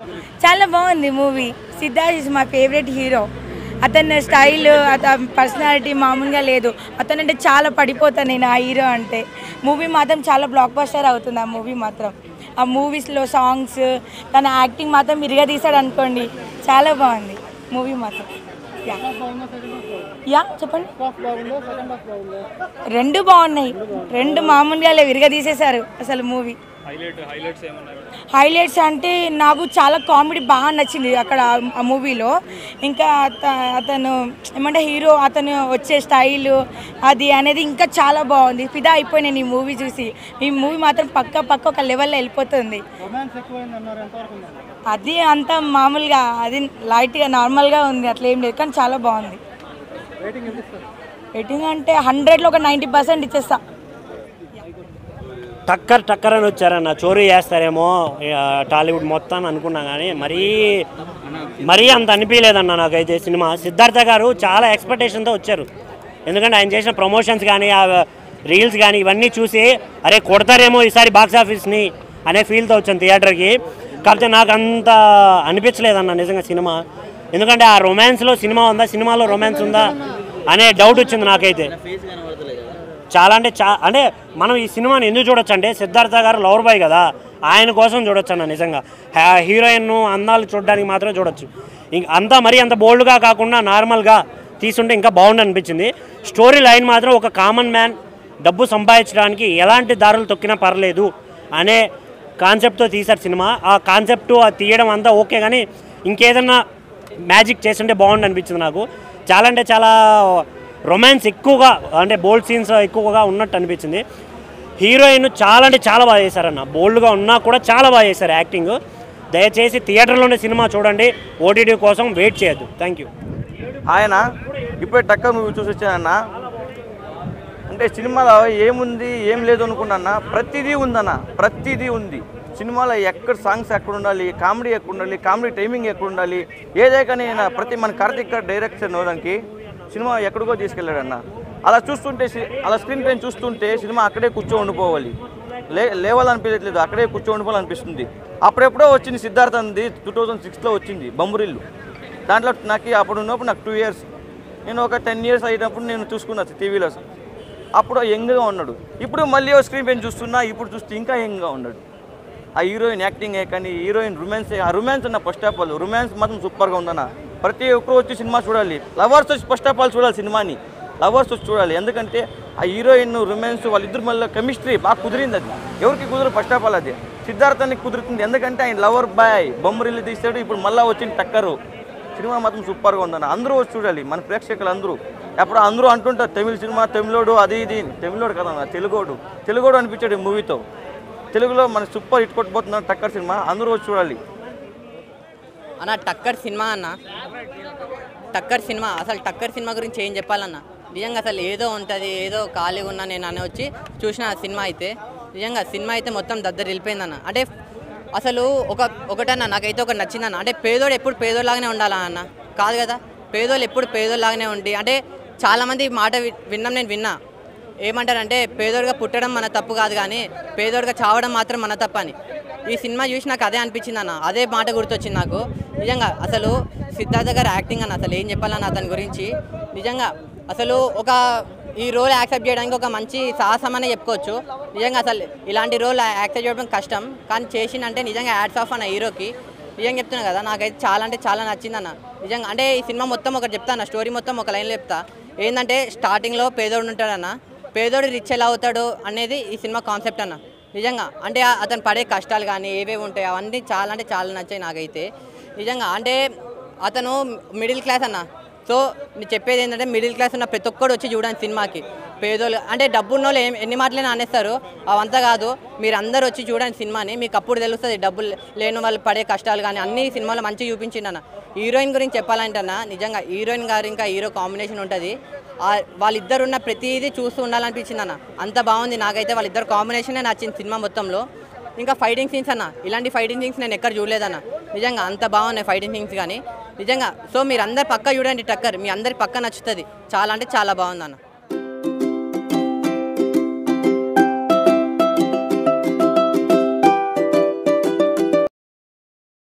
చాలా బాగుంది movie Siddharth is my favourite hero అతని స్టైల్ అతని పర్సనాలిటీ మామూలుగా లేదు అతను అంటే చాలా పడిపోతాను నేను ఆ హీరో అంటే మూవీ మాత్రం చాలా బ్లాక్ బస్టర్ అవుతుంది ఆ మూవీ మాత్రం ఆ మూవీస్లో సాంగ్స్ తన యాక్టింగ్ మాత్రం విరిగా తీసాడు అనుకోండి చాలా బాగుంది మూవీ మాత్రం యా యా చెప్పండి రెండు బాగున్నాయి రెండు మామూలుగా లే విరిగా తీసేశారు అసలు మూవీ హైలైట్స్ అంటే నాకు చాలా కామెడీ బాగా నచ్చింది అక్కడ ఆ మూవీలో ఇంకా అత- అతను ఏమంటే హీరో అతను వచ్చే స్టైల్ అది అనేది ఇంకా చాలా బాగుంది ఫిదా అయిపోయి నేను ఈ మూవీ చూసి ఈ మూవీ మాత్రం పక్క పక్క ఒక లెవెల్లో వెళ్ళిపోతుంది అది అంత మామూలుగా అది లైట్గా నార్మల్గా ఉంది అట్లా ఏం లేదు కానీ చాలా బాగుంది రేటింగ్ అంటే హండ్రెడ్లో ఒక నైంటీ పర్సెంట్ ఇచ్చేస్తా టక్కర్ టక్కర్ అని వచ్చారన్న చోరీ చేస్తారేమో ఆ, టాలీవుడ్ మొత్తం అనుకున్నా కానీ మరీ మరీ అంత అనిపించలేదన్న నాకైతే సినిమా సిద్ధార్థ గారు చాలా ఎక్స్పెక్టేషన్తో వచ్చారు ఎందుకంటే ఆయన చేసిన ప్రమోషన్స్ కానీ ఆ రీల్స్ కానీ ఇవన్నీ చూసి అరే కొడతారేమో ఈసారి బాక్స్ ఆఫీస్ని అనే ఫీల్తో వచ్చాను థియేటర్కి కాకపోతే నాకు అంత అనిపించలేదన్న నిజంగా సినిమా ఎందుకంటే ఆ రొమాన్స్లో సినిమా ఉందా సినిమాలో రొమాన్స్ ఉందా అనే డౌట్ వచ్చింది నాకైతే చాలా అంటే చా అంటే మనం ఈ సినిమాని ఎందుకు చూడొచ్చు అంటే సిద్ధార్థ గారు లవర్ బాయ్ కదా ఆయన కోసం చూడొచ్చు అన్న నిజంగా హా- హీరోయిన్ అందాలు చూడడానికి మాత్రమే చూడొచ్చు ఇంక అంతా మరీ అంత బోల్డ్గా కాకుండా నార్మల్గా తీసుంటే ఇంకా బాగుండు అనిపించింది స్టోరీ లైన్ మాత్రం ఒక కామన్ మ్యాన్ డబ్బు సంపాదించడానికి ఎలాంటి దారులు తొక్కినా పర్లేదు అనే కాన్సెప్ట్తో తీశారు సినిమా ఆ కాన్సెప్ట్ ఆ తీయడం అంతా ఓకే కానీ ఇంకేదన్నా మ్యాజిక్ చేస్తుంటే బాగుండు అనిపించింది నాకు చాలా అంటే చాలా రొమాన్స్ ఎక్కువగా అంటే బోల్డ్ సీన్స్ ఎక్కువగా ఉన్నట్టు అనిపించింది హీరోయిన్ చాలా అంటే చాలా బాగా చేశారన్న బోల్డ్గా ఉన్నా కూడా చాలా బాగా చేశారు యాక్టింగ్ దయచేసి థియేటర్లోనే సినిమా చూడండి ఓటీటీ కోసం వెయిట్ చేయొద్దు థ్యాంక్ యూ ఆయన ఇప్పుడే టక్క మూవీ చూసి వచ్చానన్న అంటే సినిమాలో ఏముంది ఏం లేదు అనుకున్నా ప్రతిదీ ఉందన్న ప్రతిదీ ఉంది సినిమాలో ఎక్కడ సాంగ్స్ ఎక్కడ ఉండాలి కామెడీ ఎక్కడ ఉండాలి కామెడీ టైమింగ్ ఎక్కడ ఉండాలి ఏదే కానీ ఆయన ప్రతి మన కార్తిక్ గారు డైరెక్షన్ దానికి సినిమా ఎక్కడికో తీసుకెళ్ళాడన్న అలా చూస్తుంటే సి- అలా స్క్రీన్ పైన చూస్తుంటే సినిమా అక్కడే కూర్చో ఉండిపోవాలి లే లేవాలనిపించట్లేదు అక్కడే కూర్చో ఉండిపోవాలనిపిస్తుంది అప్పుడెప్పుడో వచ్చింది సిద్ధార్థ అంది టూ థౌజండ్ సిక్స్లో వచ్చింది బొమ్మరిల్లు దాంట్లో నాకు అప్పుడు ఉన్నప్పుడు నాకు టూ ఇయర్స్ నేను ఒక టెన్ ఇయర్స్ అయినప్పుడు నేను చూసుకున్నా టీవీలో అప్పుడు యంగ్గా ఉన్నాడు ఇప్పుడు మళ్ళీ ఓ స్క్రీన్ పైన చూస్తున్నా ఇప్పుడు చూస్తే ఇంకా యంగ్గా ఉన్నాడు ఆ హీరోయిన్ యాక్టింగ్ కానీ హీరోయిన్ రొమాన్స్ ఆ రొమాన్స్ అన్న ఫస్ట్ ఆఫ్ ఆల్ రొమాన్స్ మాత్రం సూపర్గా ఉందన్న ప్రతి ఒక్కరు వచ్చి సినిమా చూడాలి లవర్స్ వచ్చి ఫస్ట్ ఆఫ్ ఆల్ చూడాలి సినిమాని లవర్స్ వచ్చి చూడాలి ఎందుకంటే ఆ హీరోయిన్ రొమాన్స్ వాళ్ళిద్దరు మళ్ళీ కెమిస్ట్రీ బాగా కుదిరింది అది ఎవరికి కుదరదు ఫస్ట్ ఆఫ్ ఆల్ అది సిద్ధార్థానికి కుదురుతుంది ఎందుకంటే ఆయన లవర్ బాయ్ బొమ్మరిల్లు తీస్తాడు ఇప్పుడు మళ్ళీ వచ్చింది టక్కరు సినిమా మాత్రం సూపర్గా ఉందన్న అందరూ వచ్చి చూడాలి మన ప్రేక్షకులు అందరూ ఎప్పుడు అందరూ అంటుంటారు తమిళ సినిమా తమిళోడు అది ఇది తమిళోడు కదన్న తెలుగోడు తెలుగోడు అనిపించాడు ఈ మూవీతో తెలుగులో మన సూపర్ హిట్ కొట్టుపోతున్నారు టక్కర్ సినిమా అందరూ వచ్చి చూడాలి అన్న టక్కర్ సినిమా అన్న టక్కర్ సినిమా అసలు టక్కర్ సినిమా గురించి ఏం చెప్పాలన్న నిజంగా అసలు ఏదో ఉంటుంది ఏదో ఖాళీగా ఉన్నా నేను అని వచ్చి చూసిన ఆ సినిమా అయితే నిజంగా సినిమా అయితే మొత్తం దద్దరు వెళ్ళిపోయిందన్న అంటే అసలు ఒక ఒకటన్నా నాకైతే ఒకటి నచ్చిందన్న అంటే పేదోడు ఎప్పుడు పేదోళ్ళలాగానే ఉండాలా అన్న కాదు కదా పేదోళ్ళు ఎప్పుడు పేదోళ్ళలాగానే ఉండి అంటే చాలామంది మాట వి- విన్నాం నేను విన్నా ఏమంటారంటే పేదోడుగా పుట్టడం మన తప్పు కాదు కానీ పేదోడుగా చావడం మాత్రం మన తప్పు అని ఈ సినిమా చూసి నాకు అదే అనిపించింది అన్న అదే మాట గుర్తొచ్చింది నాకు నిజంగా అసలు సిద్ధార్థ గారు యాక్టింగ్ అన్న అసలు ఏం చెప్పాలన్న అతని గురించి నిజంగా అసలు ఒక ఈ రోల్ యాక్సెప్ట్ చేయడానికి ఒక మంచి సాహసం అనే చెప్పుకోవచ్చు నిజంగా అసలు ఇలాంటి రోల్ యాక్సెప్ట్ చేయడం కష్టం కానీ చేసిందంటే నిజంగా యాడ్స్ ఆఫ్ అన్న హీరోకి నిజంగా చెప్తున్నా కదా నాకైతే చాలా అంటే చాలా నచ్చిందన్న నిజంగా అంటే ఈ సినిమా మొత్తం ఒకటి చెప్తాను స్టోరీ మొత్తం ఒక లైన్లో చెప్తా ఏంటంటే స్టార్టింగ్లో పేదోడు ఉంటాడన్న పేదోడు రిచ్ ఎలా అవుతాడు అనేది ఈ సినిమా కాన్సెప్ట్ అన్న నిజంగా అంటే ఆ- అతను పడే కష్టాలు కానీ ఏవేవి ఉంటాయి అవన్నీ చాలా అంటే చాలా నచ్చాయి నాకైతే నిజంగా అంటే అతను మిడిల్ క్లాస్ అన్న సో నేను చెప్పేది ఏంటంటే మిడిల్ క్లాస్ ఉన్న ప్రతి ఒక్కడు వచ్చి చూడండి సినిమాకి పేదోళ్ళు అంటే డబ్బు ఉన్న వాళ్ళు ఏం- ఎన్ని మాటలైనా అనేస్తారు అవంతా కాదు మీరు అందరు వచ్చి చూడండి సినిమాని మీకు అప్పుడు తెలుస్తుంది డబ్బులు లేని వాళ్ళు పడే కష్టాలు కానీ అన్ని సినిమాలో మంచిగా చూపించిండన్న హీరోయిన్ గురించి చెప్పాలంటే అన్న నిజంగా హీరోయిన్ గారు ఇంకా హీరో కాంబినేషన్ ఉంటుంది వాళ్ళిద్దరు ఉన్న ప్రతిదీ చూస్తూ ఉండాలనిపించింది అన్న అంత బాగుంది నాకైతే వాళ్ళిద్దరు కాంబినేషనే నచ్చింది సినిమా మొత్తంలో ఇంకా ఫైటింగ్ సీన్స్ అన్న ఇలాంటి ఫైటింగ్ సీన్స్ నేను ఎక్కడ చూడలేదన్న నిజంగా అంత బాగున్నాయి ఫైటింగ్ సీన్స్ కానీ నిజంగా సో మీరు అందరు పక్క చూడండి టక్కర్ మీ అందరి పక్క నచ్చుతుంది చాలా అంటే చాలా బాగుంది అన్న